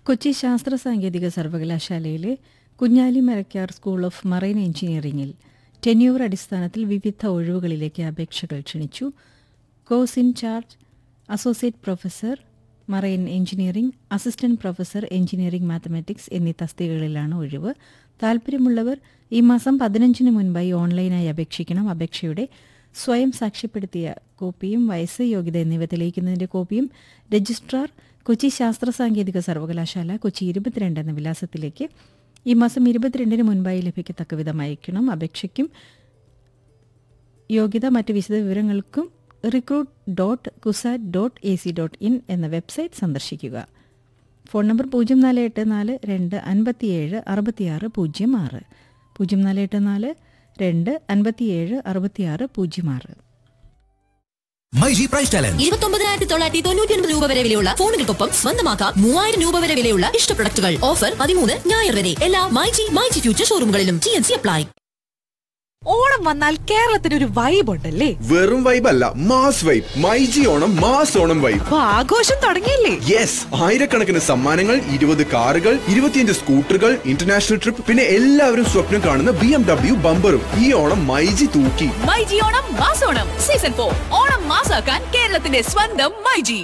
കൊച്ചി ശാസ്ത്ര സാങ്കേതിക സർവകലാശാലയിലെ Kunjali Marakkar school of marine എഞ്ചിനീയറിംഗിൽ ടെന്യൂർ അടിസ്ഥാനത്തിൽ വിവിധ ഒഴിവുകളിലേക്ക് അപേക്ഷകൾ ക്ഷണിച്ചു course in charge associate professor marine engineering assistant professor engineering mathematics എന്നീ തസ്തികകളിലാണ് ഒഴിവ് താൽപ്പര്യമുള്ളവർ ഈ മാസം പതിനഞ്ചിന് മുൻപായി ഓൺലൈനായി അപേക്ഷിക്കണം അപേക്ഷയുടെ സ്വയം സാക്ഷ്യപ്പെടുത്തിയ കോപ്പിയും വയസ്സ് യോഗ്യത എന്നിവ തെളിയിക്കുന്നതിന്റെ കോപ്പിയും രജിസ്ട്രാർ കൊച്ചി ശാസ്ത്ര സാങ്കേതിക സർവകലാശാല കൊച്ചി ഇരുപത്തിരണ്ട് എന്ന വിലാസത്തിലേക്ക് ഈ മാസം ഇരുപത്തിരണ്ടിന് മുൻപായി ലഭിക്കത്തക്ക വിധം അയക്കണം അപേക്ഷയ്ക്കും യോഗ്യത മറ്റ് വിശദ വിവരങ്ങൾക്കും recruit dot CUSAT dot A C dot in എന്ന വെബ്സൈറ്റ് സന്ദർശിക്കുക ഫോൺ നമ്പർ പൂജ്യം നാല് എട്ട് നാല് രണ്ട് അൻപത്തിയേഴ് അറുപത്തിയാറ് പൂജ്യം ആറ് പൂജ്യം നാല് എട്ട് നാല് രണ്ട് അൻപത്തിയേഴ് അറുപത്തിയാറ് പൂജ്യം ആറ് മൈജി പ്രൈസ് ചാലഞ്ച് ഇരുപത്തൊമ്പതിനായിരത്തി തൊള്ളായിരത്തി തൊണ്ണൂറ്റി ഒൻപത് രൂപ വരെ വിലയുള്ള ഫോണുകൾക്കൊപ്പം സ്വന്തമാക്കാം മൂവായിരം രൂപ വരെ വിലയുള്ള ഇഷ്ട പ്രൊഡക്റ്റുകൾ ഓഫർ പതിമൂന്ന് ഞായർ വരെ എല്ലാ മൈജി മൈജി ഫ്യൂച്ചർ ഷോറൂമുകളിലും T N C apply Onam വന്നാൽ കേരളത്തിന് ഒരു വൈബ് ഉണ്ടല്ലേ വെറും വൈബ് അല്ല mass vibe myG Onam mass Onam vibe അപ്പൊ ആഘോഷം തുടങ്ങിയില്ലേ യെസ് ആയിരക്കണക്കിന് സമ്മാനങ്ങൾ ഇരുപത് കാറുകൾ ഇരുപത്തിയഞ്ച് സ്കൂട്ടറുകൾ ഇന്റർനാഷണൽ ട്രിപ്പ് പിന്നെ എല്ലാവരും സ്വപ്നം കാണുന്ന ബി എം ഡബ്ല്യു ബമ്പറും ഈ ഓണം മൈജി തൂക്കി മൈജി ഓണം മാസോണം സീസൺ ഫോർ ഓണം മാസാക്കാൻ കേരളത്തിന്റെ സ്വന്തം മൈജി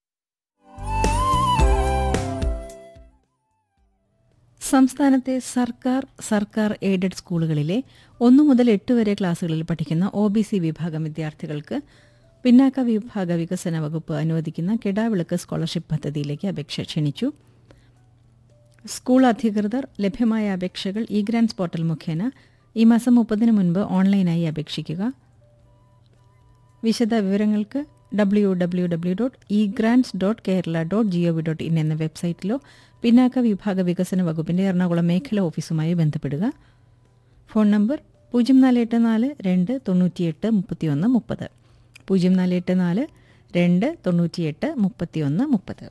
സംസ്ഥാനത്തെ സർക്കാർ സർക്കാർ എയ്ഡഡ് സ്കൂളുകളിലെ ഒന്നു മുതൽ എട്ട് വരെ ക്ലാസുകളിൽ പഠിക്കുന്ന ഒ ബി സി വിഭാഗം വിദ്യാർത്ഥികൾക്ക് പിന്നാക്ക വിഭാഗ വികസന വകുപ്പ് അനുവദിക്കുന്ന കെടാവിളക്ക് സ്കോളർഷിപ്പ് പദ്ധതിയിലേക്ക് അപേക്ഷ ക്ഷണിച്ചു സ്കൂൾ അധികൃതർ ലഭ്യമായ അപേക്ഷകൾ ഇ ഗ്രാൻസ് പോർട്ടൽ മുഖേന ഈ മാസം മുപ്പതിന് മുൻപ് ഓൺലൈനായി അപേക്ഷിക്കുക വിശദ വിവരങ്ങൾക്ക് W W W dot E grants dot Kerala dot G O V dot in എന്ന വെബ്സൈറ്റിലോ പിന്നാക്ക വിഭാഗ വികസന വകുപ്പിന്റെ എറണാകുളം മേഖല ഓഫീസുമായി ബന്ധപ്പെടുക ഫോൺ നമ്പർ പൂജ്യം നാല് എട്ട് നാല് രണ്ട് തൊണ്ണൂറ്റിയെട്ട് മുപ്പത്തിയൊന്ന് മുപ്പത് പൂജ്യം നാല് എട്ട് നാല് രണ്ട് തൊണ്ണൂറ്റിയെട്ട് മുപ്പത്തിയൊന്ന് മുപ്പത്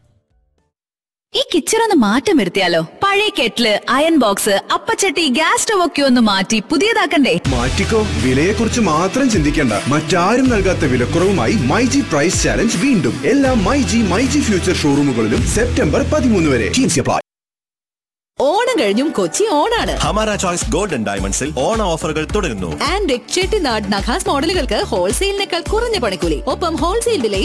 ഈ കിച്ചർ ഒന്ന് മാറ്റം വരുത്തിയാലോ പഴയ കെറ്റില് അയൺ ബോക്സ് അപ്പച്ചട്ടി ഗ്യാസ് സ്റ്റവ് ഒക്കെ ഒന്ന് മാറ്റി പുതിയതാക്കണ്ടേ മാറ്റിക്കോ വിലയെക്കുറിച്ച് മാത്രം ചിന്തിക്കേണ്ട മറ്റാരും നൽകാത്ത വിലക്കുറവുമായി മൈജി പ്രൈസ് ചാലഞ്ച് വീണ്ടും എല്ലാ മൈജി മൈജി ഫ്യൂച്ചർ ഷോറൂമുകളിലും സെപ്റ്റംബർ പതിമൂന്ന് വരെ അപ്ലൈ ഓണം കഴിഞ്ഞും കൊച്ചി ഓണാണ് ഹമാര ചോയ്സ് ഗോൾഡൻ ഡയമണ്ട്സിൽ ഓണ ഓഫറുകൾ തുടരുന്നു ആൻഡ് ചെട്ടിനാട് നഖാസ് മോഡലുകൾക്ക് ഹോൾസെയിലിനേക്കാൾ കുറഞ്ഞ പണിക്കൂലി ഒപ്പം ഹോൾസെയിൽ വിലയിൽ